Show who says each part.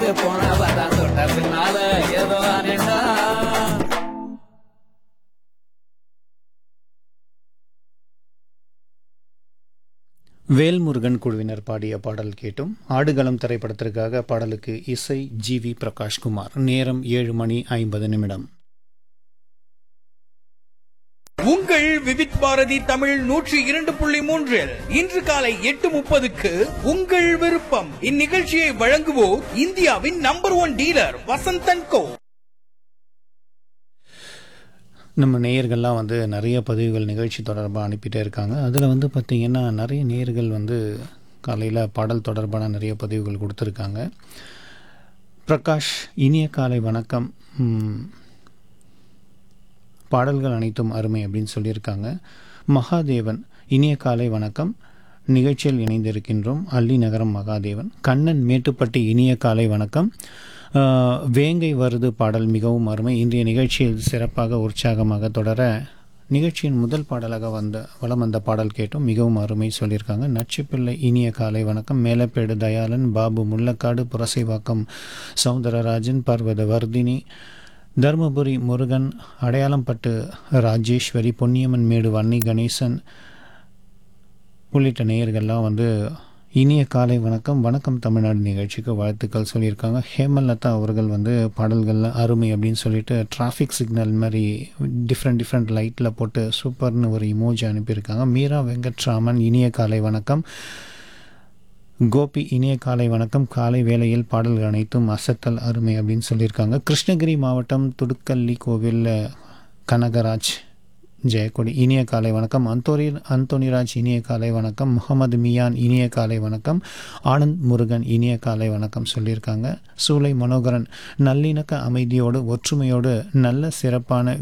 Speaker 1: தொட்டுட்டு போனவதான் தொட்ட பின்னால ஏதோ அனேண்டா
Speaker 2: வேல்முருகன் குழுவினர் பாடிய பாடல் கேட்டும் ஆடுகளம் திரைப்படத்திற்காக பாடலுக்கு இசை ஜி வி பிரகாஷ்குமார் நேரம் ஏழு மணி ஐம்பது நிமிடம்
Speaker 3: உங்கள் விவித் பாரதி தமிழ் நூற்றி இரண்டு புள்ளி மூன்றில் இன்று காலை எட்டு முப்பதுக்கு உங்கள் விருப்பம் இந்நிகழ்ச்சியை வழங்குவோர் இந்தியாவின் number one dealer Vasanthan co
Speaker 2: நம்ம நேயர்கள்லாம் வந்து நிறைய பதிவுகள் நிகழ்ச்சி தொடர்பாக அனுப்பிட்டே இருக்காங்க அதில் வந்து பார்த்திங்கன்னா நிறைய நேயர்கள் வந்து காலையில் பாடல் தொடர்பான நிறைய பதிவுகள் கொடுத்துருக்காங்க பிரகாஷ் இனிய காலை வணக்கம் ம், பாடல்கள் அனைத்தும் அருமை அப்படின்னு சொல்லியிருக்காங்க மகாதேவன் இனிய காலை வணக்கம் நிகழ்ச்சியில் இணைந்திருக்கின்றோம் அள்ளி நகரம் மகாதேவன் கண்ணன் மேட்டுப்பட்டி இனிய காலை வணக்கம் ஆஹ், வேங்கை வருது பாடல் மிகவும் அருமை இன்றைய நிகழ்ச்சியில் சிறப்பாக உற்சாகமாக தொடர நிகழ்ச்சியின் முதல் பாடலாக வந்த வலம் வந்த பாடல் கேட்டும் மிகவும் அருமை சொல்லியிருக்காங்க நச்சுப்பிள்ளை இனிய காலை வணக்கம் மேலப்பேடு தயாளன் பாபு முள்ளக்காடு புரசைவாக்கம் சவுந்தரராஜன் பர்வத வர்தினி தருமபுரி முருகன் அடையாளம்பட்டு ராஜேஸ்வரி பொன்னியம்மன் மேடு வன்னி கணேசன் உள்ளிட்ட நேயர்கள்லாம் வந்து இனிய காலை வணக்கம் வணக்கம் தமிழ்நாடு நிகழ்ச்சிக்கு வாழ்த்துக்கள் சொல்லியிருக்காங்க ஹேமலதா அவர்கள் வந்து பாடல்கள் அருமை அப்படின்னு சொல்லிட்டு டிராஃபிக் சிக்னல் மாதிரி டிஃப்ரெண்ட் டிஃப்ரெண்ட் லைட்டில் போட்டு சூப்பர்னு ஒரு இமோஜி அனுப்பியிருக்காங்க மீரா வெங்கட்ராமன் இனிய காலை வணக்கம் கோபி இனிய காலை வணக்கம் காலை வேளையில் பாடல்கள் அனைத்தும் அசத்தல் அருமை அப்படின்னு சொல்லியிருக்காங்க கிருஷ்ணகிரி மாவட்டம் துடுக்கல்லி கோவில் கனகராஜ் ஜெயக்கொடி இனிய காலை வணக்கம் அந்தோரி அந்தோனிராஜ் இனிய காலை வணக்கம் முகமது மியான் இனிய காலை வணக்கம் ஆனந்த் முருகன் இனிய காலை வணக்கம் சொல்லியிருக்காங்க சூலை மனோகரன் நல்லிணக்க அமைதியோடு ஒற்றுமையோடு நல்ல சிறப்பான